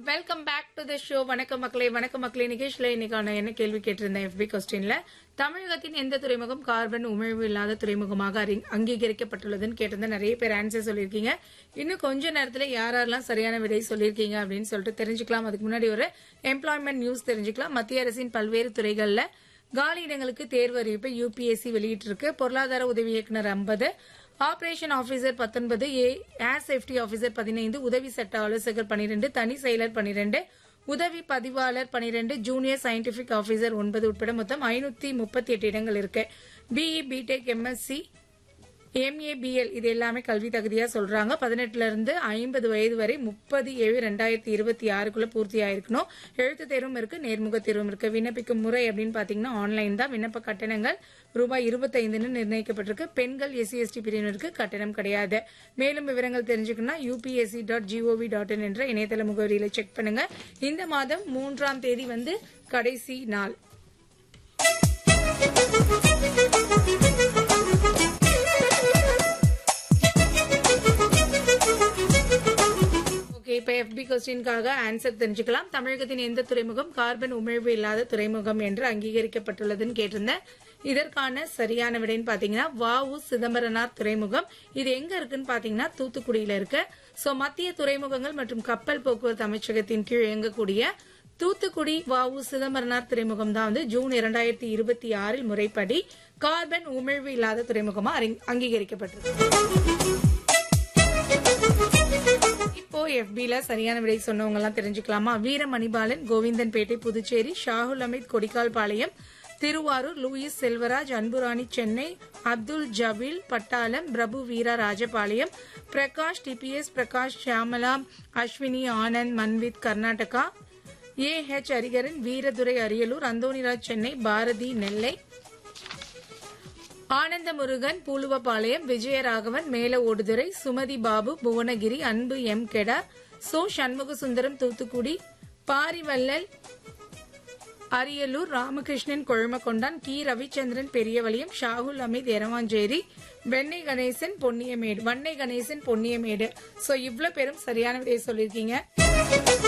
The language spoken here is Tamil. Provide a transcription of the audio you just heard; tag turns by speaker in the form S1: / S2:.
S1: welcome back to the show வணக்கம் மக்களே வணக்கம் மக்களே நிகழ்ச்சியில் இன்னைக்கான என்ன கேள்வி கேட்டிருந்தேன் எஃபி கொஸ்டின்ல தமிழகத்தின் எந்த துறைமுகம் கார்பன் உமிழ்வு இல்லாத துறைமுகமாக அறி- அங்கீகரிக்கப்பட்டுள்ளதுன்னு கேட்டிருந்தேன் நிறைய பேர் ஆன்சர் சொல்லியிருக்கீங்க இன்னும் கொஞ்ச நேரத்தில் யார் யாரெல்லாம் சரியான விடை சொல்லியிருக்கீங்க அப்படின்னு சொல்லிட்டு தெரிஞ்சுக்கலாம் அதுக்கு முன்னாடி ஒரு எம்ப்ளாய்மெண்ட் நியூஸ் தெரிஞ்சுக்கலாம் மத்திய அரசின் பல்வேறு துறைகளில் காலி இடங்களுக்கு தேர்வு அறிவிப்பை யூபிஎஸ்சி வெளியிட்டிருக்கு பொருளாதார உதவி இயக்குனர் ஐம்பது ஆபரேஷன் ஆபீசர் பத்தொன்பது ஏ ஏர் சேஃப்டி ஆபீசர் பதினைந்து உதவி சட்ட ஆலோசகர் பனிரெண்டு தனி செயலர் பனிரெண்டு உதவி பதிவாளர் பனிரெண்டு ஜூனியர் சயின்டிபிக் ஆபீசர் ஒன்பது உட்பட மொத்தம் ஐநூத்தி முப்பத்தி எட்டு இடங்கள் இருக்கு பிஇ பிடெக் எம்எஸ்சி எம்ஏபிஎல் இது எல்லாமே கல்வி தகுதியா சொல்றாங்க பதினெட்டுல இருந்து ஐம்பது வயது வரை முப்பது ஏழு ரெண்டாயிரத்தி இருபத்தி ஆறுக்குள்ள பூர்த்தி ஆயிருக்கணும் எழுத்து தேர்வும் இருக்கு நேர்முக தேர்வும் இருக்கு விண்ணப்பிக்கும் முறை அப்படின்னு பாத்தீங்கன்னா ஆன்லைன் தான் விண்ணப்ப கட்டணங்கள் ரூபாய் இருபத்தைந்துன்னு நிர்ணயிக்கப்பட்டிருக்கு பெண்கள் எஸ்சி எஸ்டி பிரிவினருக்கு கட்டணம் கிடையாது மேலும் விவரங்கள் தெரிஞ்சுக்கணும்னா UPSC dot gov dot in என்ற இணையதள முகவரியில செக் பண்ணுங்க இந்த மாதம் மூன்றாம் தேதி வந்து கடைசி நாள் ஓகே இப்ப எஃபி கொஸ்டின்காக ஆன்சர் தெரிஞ்சுக்கலாம் தமிழகத்தின் எந்த துறைமுகம் கார்பன் உமிழ்வு இல்லாத துறைமுகம் என்று அங்கீகரிக்கப்பட்டுள்ளதுன்னு கேட்டிருந்தேன் இதற்கான சரியான விடைன்னு பாத்தீங்கன்னா வாவு சிதம்பரனார் துறைமுகம் இது எங்க இருக்குன்னு பாத்தீங்கன்னா தூத்துக்குடியில இருக்கு சோ மத்திய துறைமுகங்கள் மற்றும் கப்பல் போக்குவரத்து அமைச்சகத்தின் கீழ் இயங்கக்கூடிய தூத்துக்குடி வாவு சிதம்பரனார் துறைமுகம் தான் வந்து ஜூன் இரண்டாயிரத்தி இருபத்தி ஆறில் முறைப்படி கார்பன் உமிழ்வு இல்லாத துறைமுகமா அறி- அங்கீகரிக்கப்பட்டிருக்கு இப்போ எஃபில சரியான விடை சொன்னவங்க எல்லாம் தெரிஞ்சுக்கலாமா Veeramanibalan Govindanpettai Puducherry Shahul Amit Kodikkal Palayam Thiruvarur Louis Selvaraj Anburani Chennai Abdul Jabeel Pattalam Prabhu Veera Rajapalayam Prakash TPS Prakash Shyamala Ashwini Anand Manvith Karnataka A H Hariharan Veeradurai Ariyalur Anthonyraj Chennai Bharathi Nellai Ananda Murugan Puluvapalayam Vijayaraghavan மேல ஓடுதுறை சுமதி பாபு புவனகிரி அன்பு எம் கெடா சோ சண்முக சுந்தரம் தூத்துக்குடி பாரிவள்ளல் அரியலூர் ராமகிருஷ்ணன் கொழுமக்கொண்டான் கி ரவிச்சந்திரன் பெரியவளியம் ஷாகுல் அமித் எரவாஞ்சேரி வெண்ணை கணேசன் பொன்னியமேடு வண்ணை கணேசன் பொன்னியமேடு சோ இவ்ளோ பேரும் சரியான விடையை சொல்லியிருக்கீங்க